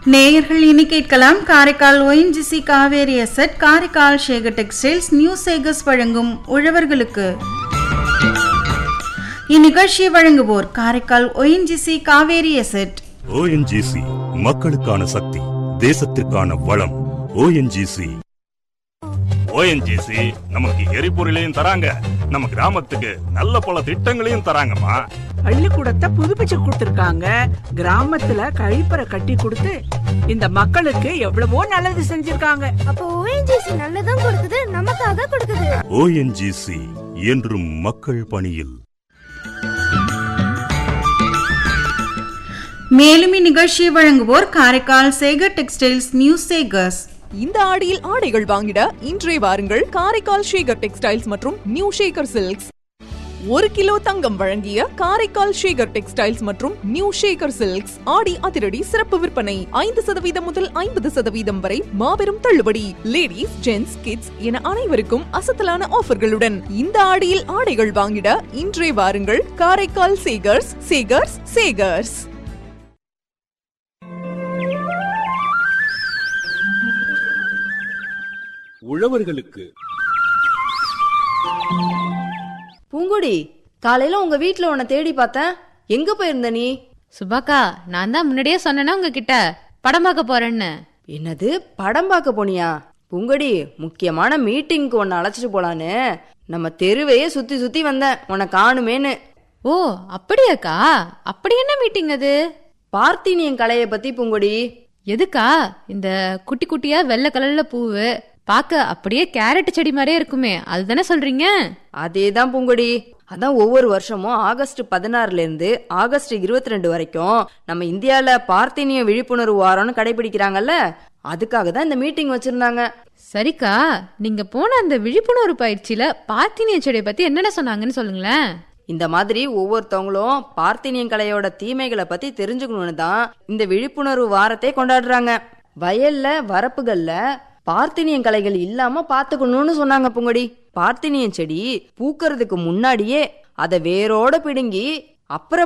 நேயர்கள் இனி கேட்கலாம் Karaikal ONGC Cauvery asset Karaikal Shekar textiles new Shekars வழங்கும் உழவர்களுக்கு இந்நிகழ்ச்சியை வழங்குவோர் Karaikal ONGC Cauvery asset ONGC மக்களுக்கான சக்தி தேசத்திற்கான வளம் ஓஎன்ஜிசி ஓஎன்ஜிசி நமக்கு எரிபொருளையும் தராங்க நம்ம கிராமத்துக்கு நல்ல பல திட்டங்களையும் தராங்கம்மா பள்ளிக்கூடத்தை புதுப்பிச்சு கொடுத்திருக்காங்க கிராமத்துல கழிப்பறை கட்டி கொடுத்து இந்த மக்களுக்கு எவ்வளவோ நல்லது செஞ்சிருக்காங்க அப்போ ஓஎன்ஜிசி நல்லதும் கொடுக்குது நமக்காக கொடுக்குது ஓஎன்ஜிசி என்றும் மக்கள் பணியில் மேலும் இந்நிகழ்ச்சியை வழங்குவோர் காரைக்கால் சேகர் டெக்ஸ்டைல்ஸ் நியூ சேகர்ஸ் இந்த ஆடியில் ஆடைகள் வாங்கிட இன்றே வாருங்கள் காரைக்கால் ஷேகர் டெக்ஸ்டைல்ஸ் மற்றும் நியூ ஷேகர் சில்க்ஸ் ஒரு கிலோ தங்கம் வழங்கிய காரைக்கால் ஷேகர் டெக்ஸ்டைல்ஸ் மற்றும் நியூ ஷேகர் சில்க்ஸ் ஆடி அதிரடி சிறப்பு விற்பனை ஐந்து சதவீதம் முதல் ஐம்பது சதவீதம் வரை மாபெரும் தள்ளுபடி லேடிஸ் ஜென்ட்ஸ் கிட்ஸ் என அனைவருக்கும் அசத்தலான ஆஃபர்களுடன் இந்த ஆடியில் ஆடைகள் வாங்கிட இன்றே வாருங்கள் காரைக்கால் சேகர்ஸ் சேகர்ஸ் சேகர்ஸ் உழவர்களுக்கு பூங்குடி காலையில உங்க வீட்ல உன்னை தேடி பார்த்தேன் எங்க போயிருந்த நீ சுபாக்கா நான் தான் முன்னாடியே சொன்னேன்னா உங்ககிட்ட படம் பார்க்க போறேன்னு என்னது படம் பார்க்க போனியா பூங்குடி முக்கியமான மீட்டிங்க்கு உன்னை அழைச்சிட்டு போலான்னு நம்ம தெருவையே சுத்தி சுத்தி வந்தேன் உன்னை காணுமேன்னு ஓ அப்படியாக்கா அப்படி என்ன மீட்டிங் அது பார்த்தீனியன் கலையை பத்தி பூங்குடி எதுக்கா இந்த குட்டி குட்டியா வெள்ளை கலர்ல பூவு பார்க்க அப்படியே கேரட் செடி மாதிரியே இருக்குமே அதுதானே சொல்றீங்க அதேதான் பூங்குடி அதான் ஒவ்வொரு வருஷமும் ஆகஸ்ட் பதினாறுல இருந்து ஆகஸ்ட் இருபத்தி ரெண்டு வரைக்கும் நம்ம இந்தியால பார்த்தீனிய விழிப்புணர்வு வாரம்னு கடைபிடிக்கிறாங்கல்ல அதுக்காக தான் இந்த மீட்டிங் வச்சிருந்தாங்க சரிக்கா நீங்க போன அந்த விழிப்புணர்வு பயிற்சியில பார்த்தினிய செடியை பத்தி என்னென்ன சொன்னாங்கன்னு சொல்லுங்களேன் இந்த மாதிரி ஒவ்வொருத்தவங்களும் பார்த்தீனியன் கலையோட தீமைகளை பத்தி தெரிஞ்சுக்கணும்னு தான் இந்த விழிப்புணர்வு வாரத்தை கொண்டாடுறாங்க வயல்ல வரப்புகள்ல பார்த்தீனியன் கலைகள் இல்லாம பாத்துக்கணும்னு சொன்னாங்க பூங்கொடி பார்த்தீனியன் செடி பூக்கறதுக்கு முன்னாடியே அதை வேரோட பிடுங்கி அப்புறம்